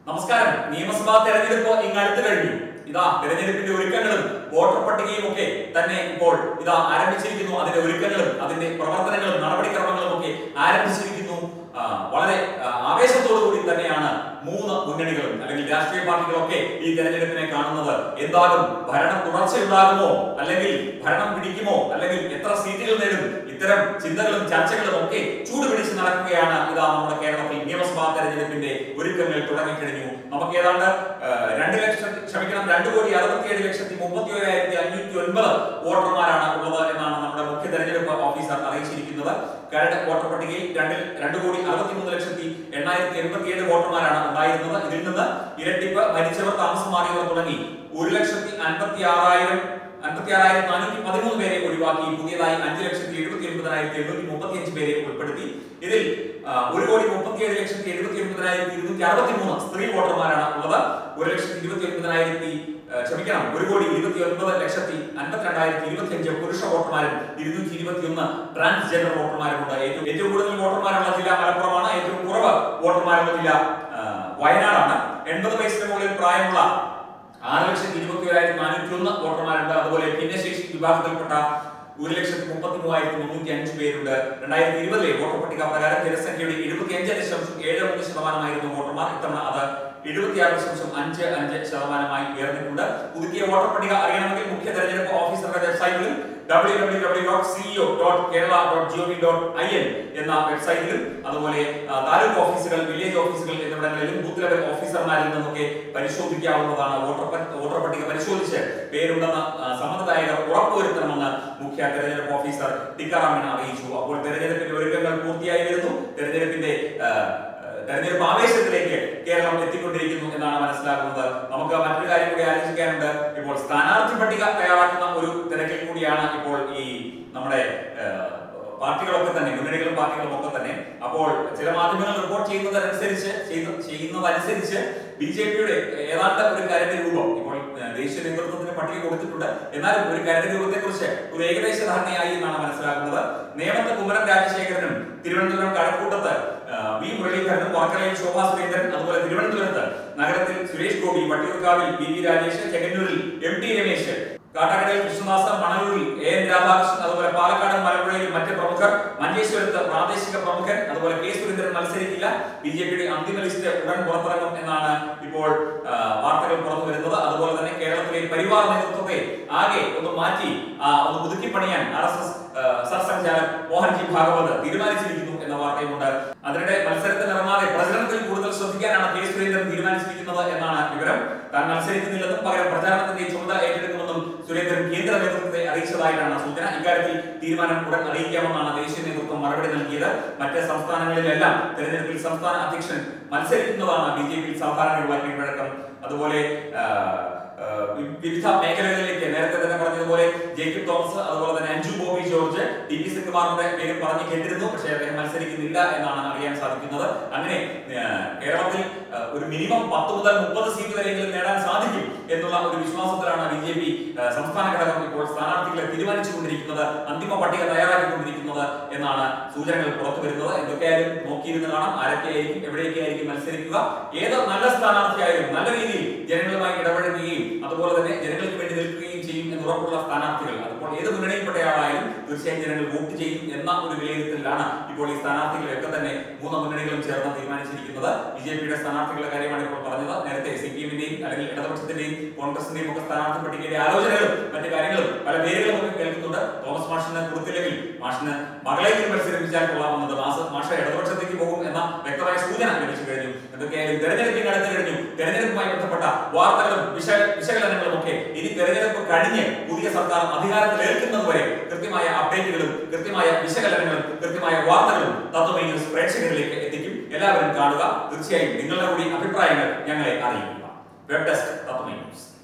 നമസ്കാരം നിയമസഭാ തെരഞ്ഞെടുപ്പ് ഇങ്ങ് അടുത്തു കഴിഞ്ഞു ഇതാ തെരഞ്ഞെടുപ്പിന്റെ ഒരുക്കങ്ങളും വോട്ടർ പട്ടികയും ഒക്കെ തന്നെ ഇപ്പോൾ ഇതാ ആരംഭിച്ചിരിക്കുന്നു അതിന്റെ ഒരുക്കങ്ങളും അതിന്റെ പ്രവർത്തനങ്ങളും നടപടിക്രമങ്ങളും ഒക്കെ ആരംഭിച്ചിരിക്കുന്നു ആ, വളരെ ആ, ആവേശത്തോടു കൂടി തന്നെയാണ് മൂന്ന് മുന്നണികളും അല്ലെങ്കിൽ രാഷ്ട്രീയ പാർട്ടികളൊക്കെ ഈ തെരഞ്ഞെടുപ്പിനെ കാണുന്നത് എന്താകും ഭരണം തുടർച്ചയുണ്ടാകുമോ അല്ലെങ്കിൽ ഭരണം പിടിക്കുമോ അല്ലെങ്കിൽ എത്ര സീറ്റുകൾ നേടും ഇത്തരം ചിന്തകളും ചർച്ചകളും ഒക്കെ ചൂടുപിടിച്ച് നടക്കുകയാണ് ഇതാ നമ്മുടെ കേരളത്തിൽ നിയമസഭാ തെരഞ്ഞെടുപ്പിന്റെ ഒരുക്കങ്ങൾ തുടങ്ങിക്കഴിഞ്ഞു നമുക്ക് ഏതാണ്ട് ആ, രണ്ട് ലക്ഷം ക്ഷമിക്കണം രണ്ട് കോടി അറുപത്തിയേഴ് ലക്ഷത്തി മുപ്പത്തി ഏഴായിരത്തി അഞ്ഞൂറ്റി ഒൻപത് വോട്ടർമാരാണ് ഉള്ളത് എന്നാണ് നമ്മുടെ മുഖ്യ തെരഞ്ഞെടുപ്പ് ഓഫീസർ അറിയിച്ചിരിക്കുന്നത് കരട് വോട്ടർ പട്ടികയിൽ രണ്ടിൽ രണ്ട് കോടി അറുപത്തിമൂന്ന് ലക്ഷത്തി എണ്ണായിരത്തി എൺപത്തിയേഴ് വോട്ടർമാരാണ് ഉണ്ടായിരുന്നത് ഇതിൽ നിന്ന് ഇരട്ടിപ്പ് മരിച്ചവർ താമസം മാറിയവർ തുടങ്ങി ഒരു ലക്ഷത്തി അൻപത്തി ആറായിരം അൻപത്തി ആറായിരത്തി നാനൂറ്റി പതിമൂന്ന് പേരെ ഒഴിവാക്കി പുതിയതായി അഞ്ച് ലക്ഷത്തി എഴുപത്തി ഒൻപതിനായിരത്തി എണ്ണൂറ്റി മുപ്പത്തി അഞ്ച് പേരെ ഉൾപ്പെടുത്തി ഇതിൽ ആ, ഒരു കോടി മുപ്പത്തിയേഴ് ലക്ഷത്തി എഴുപത്തി ഒൻപതിനായിരത്തി ഇരുന്നൂറ്റി അറുപത്തി മൂന്ന് സ്ത്രീ വോട്ടർമാരാണ് ഉള്ളത് ഒരു ലക്ഷത്തി ഇരുപത്തി ഒൻപതിനായിരത്തി ആ, ക്ഷമിക്കണം ഒരു കോടി ഇരുപത്തി ഒൻപത് ലക്ഷത്തി അൻപത്തിരണ്ടായിരത്തി ഇരുപത്തി അഞ്ച് പുരുഷ വോട്ടർമാരും ഇരുന്നൂറ്റി ഇരുപത്തി ഒന്ന് ട്രാൻസ്ജെൻഡർ വോട്ടർമാരുമുണ്ട് ഏറ്റവും ഏറ്റവും കൂടുതൽ വോട്ടർമാരുള്ള ജില്ല മലപ്പുറമാണ് ഏറ്റവും കുറവ് വോട്ടർമാരുള്ള ജില്ല ആ, വയനാടാണ് എൺപത് വയസ്സിന് മുകളിൽ പ്രായമുള്ള ആറ് ലക്ഷത്തി ഇരുപത്തി ഏഴായിരത്തി നാനൂറ്റി ഒന്ന് വോട്ടർമാരുണ്ട് അതുപോലെ ഭിന്നശേഷി വിഭാഗത്തിൽപ്പെട്ട ഒരു ലക്ഷത്തി മുപ്പത്തി മൂവായിരത്തി മുന്നൂറ്റി അഞ്ച് പേരുണ്ട് രണ്ടായിരത്തി ഇരുപതിലെ വോട്ടർ പട്ടിക പ്രകാരം ജനസംഖ്യയുടെ എഴുപത്തി അഞ്ച് ദശാംശം ഏഴ് മൂന്ന് ശതമാനമായിരുന്നു വോട്ടർമാർ ഇത്തവണ അത് എഴുപത്തിയാറ് ദശാംശം അഞ്ച് അഞ്ച് ശതമാനമായി ഉയർന്നിട്ടുണ്ട് പുതുക്കിയ വോട്ടർ പട്ടിക അറിയണമെങ്കിൽ മുഖ്യ തെരഞ്ഞെടുപ്പ് ഓഫീസറുടെ വെബ്സൈറ്റിലും W W W dot CEO dot Kerala dot GOV dot I N എന്ന വെബ്സൈറ്റിലും അതുപോലെ ആ, താലൂക്ക് ഓഫീസുകൾ വില്ലേജ് ഓഫീസുകൾ എന്നിവിടങ്ങളിലും ബൂത്ത് ലെവൽ ഓഫീസർമാരിൽ നിന്നൊക്കെ പരിശോധിക്കാവുന്നതാണ് വോട്ടർ പ- വോട്ടർ പട്ടിക പരിശോധിച്ച് പേരുണ്ടെന്ന് ആ, സമ്മതിദായകർ ഉറപ്പുവരുത്തണമെന്ന് മുഖ്യ തെരഞ്ഞെടുപ്പ് ഓഫീസർ ടിക്കാറാം മീണ അറിയിച്ചു അപ്പോൾ തെരഞ്ഞെടുപ്പിന്റെ ഒരുക്കങ്ങൾ പൂർത്തിയായി വരുന്നു തെരഞ്ഞെടുപ്പിന്റെ ആ, ആ, തെരഞ്ഞെടുപ്പ് ആവേശത്തിലേക്ക് കേരളം എത്തിക്കൊണ്ടിരിക്കുന്നു എന്നാണ് മനസ്സിലാക്കുന്നത് നമുക്ക് മറ്റൊരു കാര്യം കൂടി ആലോചിക്കാനുണ്ട് ഇപ്പോൾ സ്ഥാനാർത്ഥി പട്ടിക തയ്യാറാക്കുന്ന ഒരു തിരക്കിൽ കൂടിയാണ് ഇപ്പോൾ ഈ നമ്മുടെ ആ, പാർട്ടികളൊക്കെ തന്നെ മുന്നണികളും പാർട്ടികളും ഒക്കെ തന്നെ അപ്പോൾ ചില മാധ്യമങ്ങൾ റിപ്പോർട്ട് ചെയ്യുന്നതനുസരിച്ച് ചെയ്ത- ചെയ്യുന്നതനുസരിച്ച് ബി ജെ പിയുടെ ഏതാണ്ട് ഒരു കരട് രൂപം ഇപ്പോൾ ആ, ദേശീയ നേതൃത്വത്തിന് പട്ടിക കൊടുത്തിട്ടുണ്ട് എന്നാലും ഒരു കരട് രൂപത്തെ കുറിച്ച് ഒരു ഏകദേശ ധാരണയായി എന്നാണ് മനസ്സിലാക്കുന്നത് നേമത്ത് കുമരൻ രാജശേഖരനും തിരുവനന്തപുരം കഴക്കൂട്ടത്ത് ആ, വി മുരളീധരനും വർക്കലയിൽ ശോഭാ സുരേന്ദ്രൻ അതുപോലെ തിരുവനന്തപുരത്ത് നഗരത്തിൽ സുരേഷ് ഗോപി വട്ടിയൂർക്കാവിൽ വി വി രാജേഷ് ചെങ്ങന്നൂരിൽ എം ടി രമേശ് കാട്ടാക്കടയിൽ കൃഷ്ണദാസ് മണലൂരിൽ എ എൻ രാധാകൃഷ്ണൻ അതുപോലെ പാലക്കാട് മലപ്പുഴയിൽ മറ്റ് പ്രമുഖർ മഞ്ചേശ്വരത്ത് പ്രാദേശിക പ്രമുഖൻ അതുപോലെ കെ സുരേന്ദ്രൻ മത്സരിക്കില്ല ബി ജെ പിയുടെ അന്തിമ ലിസ്റ്റ് ഉടൻ പുറത്തിറങ്ങും എന്നാണ് ഇപ്പോൾ ആ, വാർത്തകൾ പുറത്തു വരുന്നത് അതുപോലെ തന്നെ കേരളത്തിലെ പരിവാർ നേതൃത്വത്തെ ആകെ ഒന്ന് മാറ്റി ആ, ഒന്ന് പുതുക്കി പണിയാൻ R S S Sarsanghchalak Mohanji Bhagwat തീരുമാനിച്ചിരിക്കുന്നു എന്ന വാർത്തയുമുണ്ട് അതിനിടെ മത്സരത്തിൽ ഇറങ്ങാതെ പ്രചരണത്തിൽ കൂടുതൽ ശ്രദ്ധിക്കാനാണ് കെ സുരേന്ദ്രൻ തീരുമാനിച്ചിരിക്കുന്നത് എന്നാണ് വിവരം താൻ മത്സരിക്കുന്നില്ലെന്നും പകരം പ്രചാരണത്തിന്റെ ചുമതല ഏറ്റെടുക്കുമെന്നും സുരേന്ദ്രൻ കേന്ദ്ര നേതൃത്വത്തെ അറിയിച്ചതായിട്ടാണ് സൂചന ഇക്കാര്യത്തിൽ തീരുമാനം ഉടൻ അറിയിക്കാമെന്നാണ് ദേശീയ നേതൃത്വം മറുപടി നൽകിയത് മറ്റ് സംസ്ഥാനങ്ങളിലെല്ലാം തെരഞ്ഞെടുപ്പിൽ സംസ്ഥാന അധ്യക്ഷൻ മത്സരിക്കുന്നതാണ് ബി ജെ പിയിൽ സാധാരണയുള്ള കീഴ്വഴക്കം അതുപോലെ ആ, ആ, വി- വിവിധ മേഖലകളിലേക്ക് നേരത്തെ തന്നെ പറഞ്ഞതുപോലെ ജേക്കബ് തോമസ് അതുപോലെ തന്നെ അഞ്ജു ബോബി ജോർജ് ടി പി സെൻകുമാറിന്റെ പേര് പറഞ്ഞു കേട്ടിരുന്നു പക്ഷേ അദ്ദേഹം മത്സരിക്കുന്നില്ല എന്നാണ് അറിയാൻ സാധിക്കുന്നത് അങ്ങനെ ആ, കേരളത്തിൽ ആ, ഒരു മിനിമം പത്ത് മുതൽ മുപ്പത് സീറ്റ് വരെയെങ്കിലും നേടാൻ സാധിക്കും എന്നുള്ള ഒരു വിശ്വാസത്തിലാണ് ബി ജെ പി സംസ്ഥാന ഘടകം ഇപ്പോൾ സ്ഥാനാർത്ഥികളെ തീരുമാനിച്ചുകൊണ്ടിരിക്കുന്നത് അന്തിമ പട്ടിക തയ്യാറാക്കിക്കൊണ്ടിരിക്കുന്നത് എന്നാണ് സൂചനകൾ പുറത്തു വരുന്നത് എന്തൊക്കെയായാലും നോക്കിയിരുന്ന് കാണാം ആരൊക്കെയായിരിക്കും എവിടെയൊക്കെയായിരിക്കും മത്സരിക്കുക ഏത് നല്ല സ്ഥാനാർത്ഥിയായാലും നല്ല രീതിയിൽ ജനങ്ങളുമായി ഇടപഴകുകയും അതുപോലെ തന്നെ ജനങ്ങൾക്ക് വേണ്ടി നിൽക്കുകയും ചെയ്യും എന്ന് ഉറപ്പുള്ള സ്ഥാനാർത്ഥികൾ അതിപ്പോൾ ഏത് മുന്നണിയിൽപ്പെട്ടയാളായാലും തീർച്ചയായും ജനങ്ങൾ വോട്ട് ചെയ്യും എന്ന ഒരു വിലയിരുത്തലിലാണ് ഇപ്പോൾ ഈ സ്ഥാനാർത്ഥികളെയൊക്കെ തന്നെ മൂന്ന് മുന്നണികളും ചേർന്ന് തീരുമാനിച്ചിരിക്കുന്നത് ബി ജെ പിയുടെ സ്ഥാനാർത്ഥികളുടെ കാര്യമാണ് ഇപ്പോൾ പറഞ്ഞത് നേരത്തെ സി പി എമ്മിന്റെയും അല്ലെങ്കിൽ ഇടതുപക്ഷത്തിന്റെയും കോൺഗ്രസിന്റെയും ഒക്കെ സ്ഥാനാർത്ഥി പട്ടികയുടെ ആലോചനകളും മറ്റു കാര്യങ്ങളും പല പേരുകളും ഒക്കെ കേൾക്കുന്നുണ്ട് തോമസ് മാഷിന് കൊടുത്തില്ലെങ്കിൽ മാഷിന് മകളെയും മത്സരിപ്പിച്ചാൽ കൊള്ളാമെന്നത് മാസ മാഷ ഇടതുപക്ഷത്തേക്ക് പോകും എന്ന വ്യക്തമായ സൂചന ലഭിച്ചു കഴിഞ്ഞു എന്തൊക്കെയായാലും തെരഞ്ഞെടുപ്പിന് അടുത്ത് കഴിഞ്ഞു തെരഞ്ഞെടുപ്പുമായി ബന്ധപ്പെട്ട വാർത്തകളും വിശ വിശകലനങ്ങളും ഒക്കെ ഇനി തെരഞ്ഞെടുപ്പ് കഴിഞ്ഞ് പുതിയ സർക്കാർ അധികാരത്തിൽ ഏൽക്കുന്നതുവരെ കൃത്യമായ അപ്ഡേറ്റുകളും കൃത്യമായ വിശകലനങ്ങളും കൃത്യമായ വാർത്തകളും തത്വമൈ ന്യൂസ് പ്രേക്ഷകരിലേക്ക് എത്തിക്കും എല്ലാവരും കാണുക തീർച്ചയായും നിങ്ങളുടെ കൂടി അഭിപ്രായങ്ങൾ ഞങ്ങളെ അറിയിക്കുക വെബ് ഡെസ്ക് തത്വമൈ ന്യൂസ്